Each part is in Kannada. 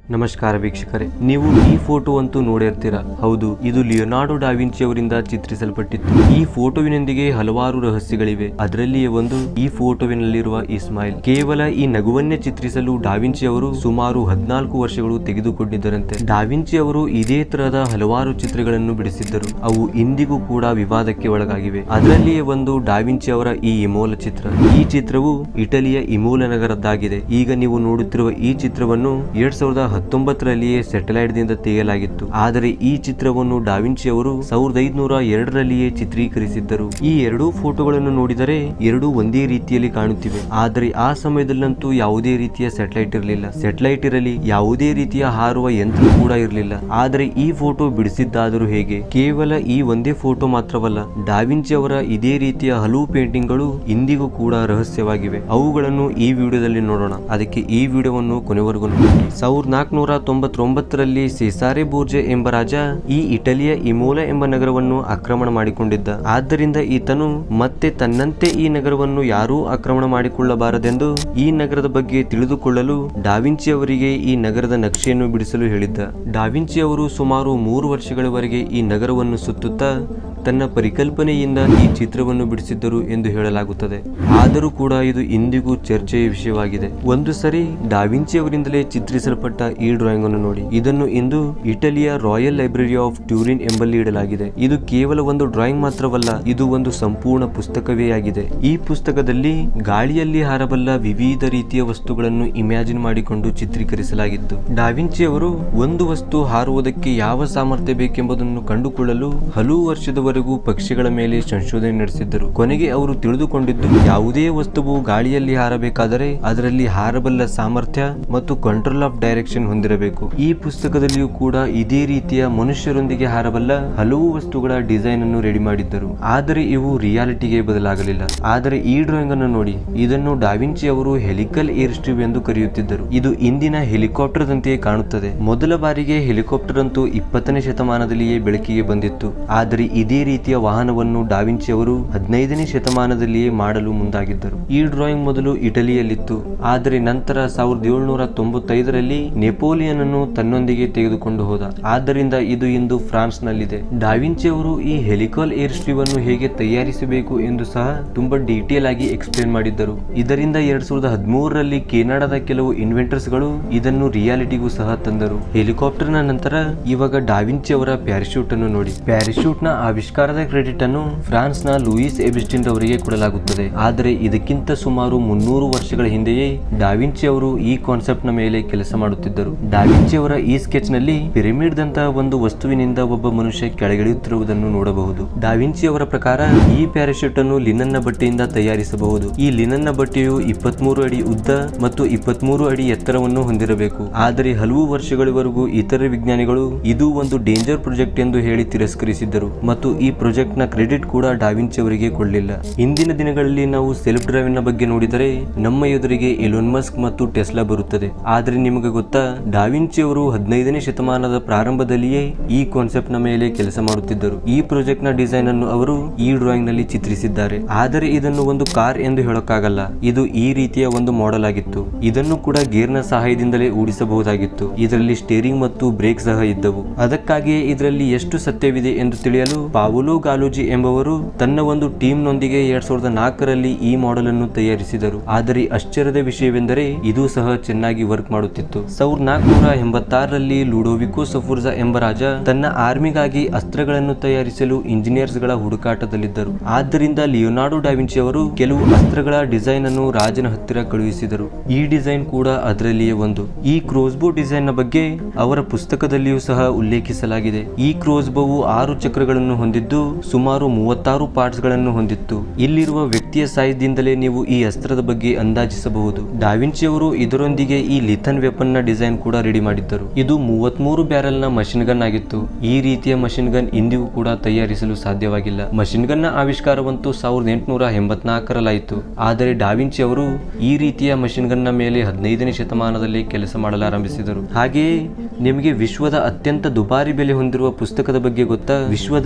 ನಮಸ್ಕಾರ ವೀಕ್ಷಕರೇ ನೀವು ಈ ಫೋಟೋ ಅಂತೂ ನೋಡಿರ್ತೀರಾ ಹೌದು ಇದು ಲಿಯೋನಾರ್ಡೋ ಡಾವಿಂಚಿ ಅವರಿಂದ ಚಿತ್ರಿಸಲ್ಪಟ್ಟಿತ್ತು ಈ ಫೋಟೋವಿನೊಂದಿಗೆ ಹಲವಾರು ರಹಸ್ಯಗಳಿವೆ ಅದರಲ್ಲಿಯೇ ಒಂದು ಈ ಫೋಟೋವಿನಲ್ಲಿರುವ ಇಸ್ಮಾಯಿಲ್ ಕೇವಲ ಈ ನಗುವನ್ನೇ ಚಿತ್ರಿಸಲು ಡಾವಿಂಚಿ ಅವರು ಸುಮಾರು ಹದಿನಾಲ್ಕು ವರ್ಷಗಳು ತೆಗೆದುಕೊಂಡಿದ್ದರಂತೆ ಡಾವಿಂಚಿ ಅವರು ಇದೇ ತರಹದ ಹಲವಾರು ಚಿತ್ರಗಳನ್ನು ಬಿಡಿಸಿದ್ದರು ಅವು ಇಂದಿಗೂ ಕೂಡ ವಿವಾದಕ್ಕೆ ಒಳಗಾಗಿವೆ ಅದರಲ್ಲಿಯೇ ಒಂದು ಡಾವಿಂಚಿ ಅವರ ಈ ಇಮೋಲ ಚಿತ್ರ ಈ ಚಿತ್ರವು ಇಟಲಿಯ ಇಮೋಲ ನಗರದ್ದಾಗಿದೆ ಈಗ ನೀವು ನೋಡುತ್ತಿರುವ ಈ ಚಿತ್ರವನ್ನು ಎರಡ್ ಸಾವಿರದ ಹತ್ತೊಂಬತ್ತರಲ್ಲಿಯೇ ಸ್ಯಾಟಲೈಟ್ ದಿಂದ ತೆಗೆಯಲಾಗಿತ್ತು ಆದರೆ ಈ ಚಿತ್ರವನ್ನು ಡಾವಿಂಚಿ ಅವರು ಸಾವಿರದ ಐದುನೂರ ಎರಡರಲ್ಲಿಯೇ ಚಿತ್ರೀಕರಿಸಿದ್ದರು ಈ ಎರಡೂ ಫೋಟೋಗಳನ್ನು ನೋಡಿದರೆ ಎರಡೂ ಒಂದೇ ರೀತಿಯಲ್ಲಿ ಕಾಣುತ್ತಿವೆ ಆದರೆ ಆ ಸಮಯದಲ್ಲಂತೂ ಯಾವುದೇ ರೀತಿಯ ಸ್ಯಾಟಲೈಟ್ ಇರಲಿಲ್ಲ ಸ್ಯಾಟಲೈಟ್ ಇರಲಿ ಯಾವುದೇ ರೀತಿಯ ಹಾರುವ ಯಂತ್ರ ಕೂಡ ಇರಲಿಲ್ಲ ಆದರೆ ಈ ಫೋಟೋ ಬಿಡಿಸಿದ್ದಾದರೂ ಹೇಗೆ ಕೇವಲ ಈ ಒಂದೇ ಫೋಟೋ ಮಾತ್ರವಲ್ಲ ಡಾವಿಂಚಿ ಅವರ ಇದೇ ರೀತಿಯ ಹಲವು ಪೇಂಟಿಂಗ್ಗಳು ಇಂದಿಗೂ ಕೂಡ ರಹಸ್ಯವಾಗಿವೆ ಅವುಗಳನ್ನು ಈ ವಿಡಿಯೋದಲ್ಲಿ ನೋಡೋಣ ಅದಕ್ಕೆ ಈ ವಿಡಿಯೋವನ್ನು ಕೊನೆವರೆಗೂ ನೋಡಿ ಸಾವಿರದ ನಾಲ್ಕುನೂರ ತೊಂಬತ್ತೊಂಬತ್ತರಲ್ಲಿ ಸಿಸಾರೆ ಬೋರ್ಜೆ ಎಂಬ ರಾಜ ಈ ಇಟಲಿಯ ಇಮೋಲ ಎಂಬ ನಗರವನ್ನು ಆಕ್ರಮಣ ಮಾಡಿಕೊಂಡಿದ್ದ ಆದ್ದರಿಂದ ಈತನು ಮತ್ತೆ ತನ್ನಂತೆ ಈ ನಗರವನ್ನು ಯಾರೂ ಆಕ್ರಮಣ ಮಾಡಿಕೊಳ್ಳಬಾರದೆಂದು ಈ ನಗರದ ಬಗ್ಗೆ ತಿಳಿದುಕೊಳ್ಳಲು ಡಾವಿಂಚಿ ಅವರಿಗೆ ಈ ನಗರದ ನಕ್ಷೆಯನ್ನು ಬಿಡಿಸಲು ಹೇಳಿದ್ದ ಡಾವಿಂಚಿ ಅವರು ಸುಮಾರು ಮೂರು ವರ್ಷಗಳವರೆಗೆ ಈ ನಗರವನ್ನು ಸುತ್ತುತ್ತಾ ತನ್ನ ಪರಿಕಲ್ಪನೆಯಿಂದ ಈ ಚಿತ್ರವನ್ನು ಬಿಡಿಸಿದ್ದರು ಎಂದು ಹೇಳಲಾಗುತ್ತದೆ ಆದರೂ ಕೂಡ ಇದು ಇಂದಿಗೂ ಚರ್ಚೆಯ ವಿಷಯವಾಗಿದೆ ಒಂದು ಸರಿ ಡಾವಿಂಚಿ ಅವರಿಂದಲೇ ಚಿತ್ರಿಸಲ್ಪಟ್ಟ ಈ ಡ್ರಾಯಿಂಗ್ ಅನ್ನು ನೋಡಿ ಇದನ್ನು ಇಂದು ಇಟಲಿಯ ರಾಯಲ್ ಲೈಬ್ರರಿ ಆಫ್ ಟ್ಯೂರಿನ್ ಎಂಬಲ್ಲಿ ಇಡಲಾಗಿದೆ ಇದು ಕೇವಲ ಒಂದು ಡ್ರಾಯಿಂಗ್ ಮಾತ್ರವಲ್ಲ ಇದು ಒಂದು ಸಂಪೂರ್ಣ ಪುಸ್ತಕವೇ ಆಗಿದೆ ಈ ಪುಸ್ತಕದಲ್ಲಿ ಗಾಳಿಯಲ್ಲಿ ಹಾರಬಲ್ಲ ವಿವಿಧ ರೀತಿಯ ವಸ್ತುಗಳನ್ನು ಇಮ್ಯಾಜಿನ್ ಮಾಡಿಕೊಂಡು ಚಿತ್ರೀಕರಿಸಲಾಗಿತ್ತು ಡಾವಿಂಚಿ ಅವರು ಒಂದು ವಸ್ತು ಹಾರುವುದಕ್ಕೆ ಯಾವ ಸಾಮರ್ಥ್ಯ ಬೇಕೆಂಬುದನ್ನು ಕಂಡುಕೊಳ್ಳಲು ಹಲವು ವರ್ಷದವರೆಗೂ ಪಕ್ಷಿಗಳ ಮೇಲೆ ಸಂಶೋಧನೆ ನಡೆಸಿದ್ದರು ಕೊನೆಗೆ ಅವರು ತಿಳಿದುಕೊಂಡಿದ್ದು ಯಾವುದೇ ವಸ್ತುವು ಗಾಳಿಯಲ್ಲಿ ಹಾರಬೇಕಾದರೆ ಅದರಲ್ಲಿ ಹಾರಬಲ್ಲ ಸಾಮರ್ಥ್ಯ ಮತ್ತು ಕಂಟ್ರೋಲ್ ಆಫ್ ಡೈರೆಕ್ಷನ್ ಹೊಂದಿರಬೇಕು ಈ ಪುಸ್ತಕದಲ್ಲಿಯೂ ಕೂಡ ಇದೇ ರೀತಿಯ ಮನುಷ್ಯರೊಂದಿಗೆ ಹಾರಬಲ್ಲ ಹಲವು ವಸ್ತುಗಳ ಡಿಸೈನ್ ಅನ್ನು ರೆಡಿ ಮಾಡಿದ್ದರು ಆದರೆ ಇವು ರಿಯಾಲಿಟಿಗೆ ಬದಲಾಗಲಿಲ್ಲ ಆದರೆ ಈ ಡ್ರಾಯಿಂಗ್ ಅನ್ನು ನೋಡಿ ಇದನ್ನು ಡಾವಿಂಚಿ ಅವರು ಹೆಲಿಕಲ್ ಏರ್ ಸ್ಟ್ರೀವ್ ಎಂದು ಕರೆಯುತ್ತಿದ್ದರು ಇದು ಇಂದಿನ ಹೆಲಿಕಾಪ್ಟರ್ ದಂತೆಯೇ ಕಾಣುತ್ತದೆ ಮೊದಲ ಬಾರಿಗೆ ಹೆಲಿಕಾಪ್ಟರ್ ಅಂತೂ ಇಪ್ಪತ್ತನೇ ಶತಮಾನದಲ್ಲಿಯೇ ಬೆಳಕಿಗೆ ಬಂದಿತ್ತು ಆದರೆ ಇದೇ ರೀತಿಯ ವಾಹನವನ್ನು ಡಾವಿಂಚಿ ಅವರು ಹದಿನೈದನೇ ಶತಮಾನದಲ್ಲಿಯೇ ಮಾಡಲು ಮುಂದಾಗಿದ್ದರು ಈ ಡ್ರಾಯಿಂಗ್ ಮೊದಲು ಇಟಲಿಯಲ್ಲಿತ್ತು ಆದರೆ ನಂತರ ಸಾವಿರದ ಏಳುನೂರ ತೊಂಬತ್ತೈದರಲ್ಲಿ ನೆಪೋಲಿಯನ್ ಅನ್ನು ತನ್ನೊಂದಿಗೆ ತೆಗೆದುಕೊಂಡು ಹೋದ ಆದ್ದರಿಂದ ಇದು ಇಂದು ಫ್ರಾನ್ಸ್ ನಲ್ಲಿದೆ ಡಾವಿಂಚಿ ಅವರು ಈ ಹೆಲಿಕಾಲ್ ಏರ್ ಸ್ಟ್ರೀವ್ ಅನ್ನು ಹೇಗೆ ತಯಾರಿಸಬೇಕು ಎಂದು ಸಹ ತುಂಬಾ ಡೀಟೇಲ್ ಆಗಿ ಎಕ್ಸ್ಪ್ಲೇನ್ ಮಾಡಿದ್ದರು ಇದರಿಂದ ಎರಡ್ ಸಾವಿರದ ಹದಿಮೂರರಲ್ಲಿ ಕೆನಡಾದ ಕೆಲವು ಇನ್ವೆಂಟರ್ಸ್ ಗಳು ಇದನ್ನು ರಿಯಾಲಿಟಿಗೂ ಸಹ ತಂದರು ಹೆಲಿಕಾಪ್ಟರ್ ನ ನಂತರ ಇವಾಗ ಡಾವಿಂಚಿ ಅವರ ಪ್ಯಾರಾಶೂಟ್ ಅನ್ನು ನೋಡಿ ಪ್ಯಾರಾಶೂಟ್ ನ ಆವಿಷ್ಕಾರದ ಕ್ರೆಡಿಟ್ ಅನ್ನು ಫ್ರಾನ್ಸ್ ನ ಲೂಯಿಸ್ ಎಬಿಸ್ಟಿನ್ ಅವರಿಗೆ ಕೊಡಲಾಗುತ್ತದೆ ಆದರೆ ಇದಕ್ಕಿಂತ ಸುಮಾರು ಮುನ್ನೂರು ವರ್ಷಗಳ ಹಿಂದೆಯೇ ಡಾವಿಂಚಿ ಅವರು ಈ ಕಾನ್ಸೆಪ್ಟ್ ನ ಮೇಲೆ ಕೆಲಸ ಮಾಡುತ್ತಿದ್ದರು ಡಾವಿಂಚಿ ಅವರ ಈ ಸ್ಕೆಚ್ ನಲ್ಲಿ ಪಿರಮಿಡ್ ದಂತಹ ಒಂದು ವಸ್ತುವಿನಿಂದ ಒಬ್ಬ ಮನುಷ್ಯ ಕೆಳಗಿಳಿಯುತ್ತಿರುವುದನ್ನು ನೋಡಬಹುದು ಡಾವಿಂಚಿ ಅವರ ಪ್ರಕಾರ ಈ ಪ್ಯಾರಾಶೂಟ್ ಅನ್ನು ಲಿನನ್ ನ ಬಟ್ಟೆಯಿಂದ ತಯಾರಿಸಬಹುದು ಈ ಲಿನನ್ ನ ಬಟ್ಟೆಯು ಇಪ್ಪತ್ಮೂರು ಅಡಿ ಉದ್ದ ಮತ್ತು ಇಪ್ಪತ್ಮೂರು ಅಡಿ ಎತ್ತರವನ್ನು ಹೊಂದಿರಬೇಕು ಆದರೆ ಹಲವು ವರ್ಷಗಳವರೆಗೂ ಇತರ ವಿಜ್ಞಾನಿಗಳು ಇದು ಒಂದು ಡೇಂಜರ್ ಪ್ರಾಜೆಕ್ಟ್ ಎಂದು ಹೇಳಿ ತಿರಸ್ಕರಿಸಿದ್ದರು ಮತ್ತು ಈ ಪ್ರಾಜೆಕ್ಟ್ ನ ಕ್ರೆಡಿಟ್ ಕೂಡ ಡಾವಿಂಚಿ ಅವರಿಗೆ ಕೊಡಲಿಲ್ಲ ಇಂದಿನ ದಿನಗಳಲ್ಲಿ ನಾವು ಸೆಲ್ಫ್ ಡ್ರೈವ್ ನ ಬಗ್ಗೆ ನೋಡಿದರೆ ನಮ್ಮ ಎದುರಿಗೆ ಎಲೋನ್ ಮಸ್ಕ್ ಮತ್ತು ಟೆಸ್ಲಾ ಬರುತ್ತದೆ ಆದರೆ ನಿಮಗೆ ಗೊತ್ತಾ ಡಾವಿಂಚಿ ಅವರು ಹದಿನೈದನೇ ಶತಮಾನದ ಪ್ರಾರಂಭದಲ್ಲಿಯೇ ಈ ಕಾನ್ಸೆಪ್ಟ್ ನ ಮೇಲೆ ಕೆಲಸ ಮಾಡುತ್ತಿದ್ದರು ಈ ಪ್ರಾಜೆಕ್ಟ್ ನ ಡಿಸೈನ್ ಅನ್ನು ಅವರು ಈ ಡ್ರಾಯಿಂಗ್ ನಲ್ಲಿ ಚಿತ್ರಿಸಿದ್ದಾರೆ ಆದರೆ ಇದನ್ನು ಒಂದು ಕಾರ್ ಎಂದು ಹೇಳೋಕ್ಕಾಗಲ್ಲ ಇದು ಈ ರೀತಿಯ ಒಂದು ಮಾಡೆಲ್ ಆಗಿತ್ತು ಇದನ್ನು ಕೂಡ ಗೇರ್ ನ ಸಹಾಯದಿಂದಲೇ ಓಡಿಸಬಹುದಾಗಿತ್ತು ಇದರಲ್ಲಿ ಸ್ಟೇರಿಂಗ್ ಮತ್ತು ಬ್ರೇಕ್ ಸಹ ಇದ್ದವು ಅದಕ್ಕಾಗಿಯೇ ಇದರಲ್ಲಿ ಎಷ್ಟು ಸತ್ಯವಿದೆ ಎಂದು ತಿಳಿಯಲು ಪಾವುಲೋ ಗಾಲೂಜಿ ಎಂಬುವರು ತನ್ನ ಒಂದು ಟೀಮ್ ನೊಂದಿಗೆ ಎರಡ್ ಸಾವಿರದ ನಾಲ್ಕರಲ್ಲಿ ಈ ಮಾಡೆಲ್ ಅನ್ನು ತಯಾರಿಸಿದರು ಆದರೆ ಆಶ್ಚರ್ಯದ ವಿಷಯವೆಂದರೆ ಇದು ಸಹ ಚೆನ್ನಾಗಿ ವರ್ಕ್ ಮಾಡುತ್ತಿತ್ತು ಸಾವಿರದ ನಾಲ್ಕುನೂರ ಎಂಬತ್ತಾರರಲ್ಲಿ ಲುಡೋವಿಕೋ ಸಫುರ್ಜಾ ಎಂಬ ರಾಜ ತನ್ನ ಆರ್ಮಿಗಾಗಿ ಅಸ್ತ್ರಗಳನ್ನು ತಯಾರಿಸಲು ಇಂಜಿನಿಯರ್ಸ್ ಗಳ ಹುಡುಕಾಟದಲ್ಲಿದ್ದರು ಆದ್ದರಿಂದ ಲಿಯೋನಾರ್ಡೋ ಡಾವಿಂಚಿ ಅವರು ಕೆಲವು ಅಸ್ತ್ರಗಳ ಡಿಸೈನ್ ಅನ್ನು ರಾಜನ ಹತ್ತಿರ ಕಳುಹಿಸಿದರು ಈ ಡಿಸೈನ್ ಕೂಡ ಅದರಲ್ಲಿಯೇ ಒಂದು ಈ ಕ್ರೋಸ್ಬೋ ಡಿಸೈನ್ ನ ಬಗ್ಗೆ ಅವರ ಪುಸ್ತಕದಲ್ಲಿಯೂ ಸಹ ಉಲ್ಲೇಖಿಸಲಾಗಿದೆ ಈ ಕ್ರೋಸ್ಬೋವು ಆರು ಚಕ್ರಗಳನ್ನು ಹೊಂದಿದ್ದು ಸುಮಾರು ಮೂವತ್ತಾರು ಪಾರ್ಟ್ಸ್ ಗಳನ್ನು ಹೊಂದಿತ್ತು ಇಲ್ಲಿರುವ ವ್ಯಕ್ತಿಯ ಸಾಹಿತ್ಯದಿಂದಲೇ ನೀವು ಈ ಅಸ್ತ್ರದ ಬಗ್ಗೆ ಅಂದಾಜಿಸಬಹುದು ಡಾವಿಂಚಿ ಅವರು ಇದರೊಂದಿಗೆ ಈ ಲಿಥನ್ ವೆಪನ್ ನ ಡಿಸೈನ್ ಕೂಡ ರೆಡಿ ಮಾಡಿದ್ದರು ಇದು ಮೂವತ್ಮೂರು ಬ್ಯಾರಲ್ ನ ಮಷಿನ್ ಗನ್ ಆಗಿತ್ತು ಈ ರೀತಿಯ ಮಷಿನ್ ಗನ್ ಇಂದಿಗೂ ಕೂಡ ತಯಾರಿಸಲು ಸಾಧ್ಯವಾಗಿಲ್ಲ ಮಷಿನ್ ಗನ್ ನ ಆವಿಷ್ಕಾರವಂತೂ ಸಾವಿರದ ಎಂಟುನೂರ ಎಂಬತ್ನಾಲ್ಕರಲ್ಲಾಯಿತು ಆದರೆ ಡಾವಿಂಚಿ ಅವರು ಈ ರೀತಿಯ ಮಷಿನ್ ಗನ್ ನ ಮೇಲೆ ಹದಿನೈದನೇ ಶತಮಾನದಲ್ಲಿ ಕೆಲಸ ಮಾಡಲಾರಂಭಿಸಿದರು ಹಾಗೆಯೇ ನಿಮಗೆ ವಿಶ್ವದ ಅತ್ಯಂತ ದುಬಾರಿ ಬೆಲೆ ಹೊಂದಿರುವ ಪುಸ್ತಕದ ಬಗ್ಗೆ ಗೊತ್ತಾ ವಿಶ್ವದಲ್ಲಿಯೇ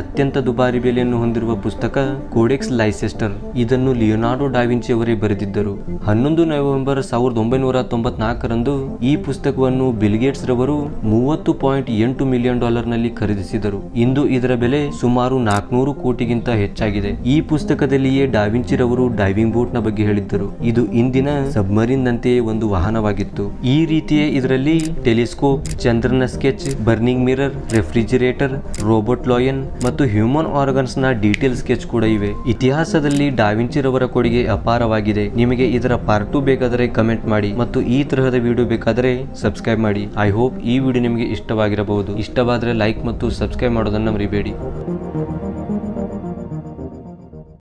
ಅತ್ಯಂತ ದುಬಾರಿ ಬೆಲೆಯನ್ನು ಹೊಂದಿರುವ ಪುಸ್ತಕ ಕೋಡೆಕ್ಸ್ ಲೈಸೆಸ್ಟರ್ ಇದನ್ನು ಲಿಯೋನಾರ್ಡೋ ಡಾವಿಂಚಿ ಅವರೇ ಬರೆದಿದ್ದರು ಹನ್ನೊಂದು ನವೆಂಬರ್ ಸಾವಿರದ ಒಂಬೈನೂರ ತೊಂಬತ್ನಾಲ್ಕರಂದು ಈ ಪುಸ್ತಕವನ್ನು ಬಿಲ್ಗೇಟ್ಸ್ ರವರು ಮೂವತ್ತು ಪಾಯಿಂಟ್ ಎಂಟು ಮಿಲಿಯನ್ ಡಾಲರ್ ನಲ್ಲಿ ಖರೀದಿಸಿದರು ಇಂದು ಇದರ ಬೆಲೆ ಸುಮಾರು ನಾಲ್ಕುನೂರು ಕೋಟಿಗಿಂತ ಹೆಚ್ಚಾಗಿದೆ ಈ ಪುಸ್ತಕದಲ್ಲಿಯೇ ಡಾವಿಂಚಿ ರವರು ಡೈವಿಂಗ್ ಬೋಟ್ ನ ಬಗ್ಗೆ ಹೇಳಿದ್ದರು ಇದು ಇಂದಿನ ಸಬ್ಮರೀನ್ ನಂತೆಯೇ ಒಂದು ವಾಹನವಾಗಿತ್ತು ಈ ರೀತಿಯೇ ಇದರಲ್ಲಿ ಟೆಲಿಸ್ಕೋಪ್ ಚಂದ್ರನ sketch burning mirror refrigerator robot lion ಮತ್ತು ಹ್ಯೂಮನ್ ಆರ್ಗನ್ಸ್ ನ ಡೀಟೇಲ್ ಸ್ಕೆಚ್ ಕೂಡ ಇವೆ ಇತಿಹಾಸದಲ್ಲಿ ಡಾವಿಂಚಿರವರ ಕೊಡುಗೆ ಅಪಾರವಾಗಿದೆ ನಿಮಗೆ ಇದರ ಪಾರ್ಟ್ ಟು ಬೇಕಾದರೆ ಕಮೆಂಟ್ ಮಾಡಿ ಮತ್ತು ಈ ತರಹದ ವಿಡಿಯೋ ಬೇಕಾದರೆ ಸಬ್ಸ್ಕ್ರೈಬ್ ಮಾಡಿ ಐ ಹೋಪ್ ಈ ವಿಡಿಯೋ ನಿಮಗೆ ಇಷ್ಟವಾಗಿರಬಹುದು ಇಷ್ಟವಾದರೆ ಲೈಕ್ ಮತ್ತು ಸಬ್ಸ್ಕ್ರೈಬ್ ಮಾಡೋದನ್ನ ಮರಿಬೇಡಿ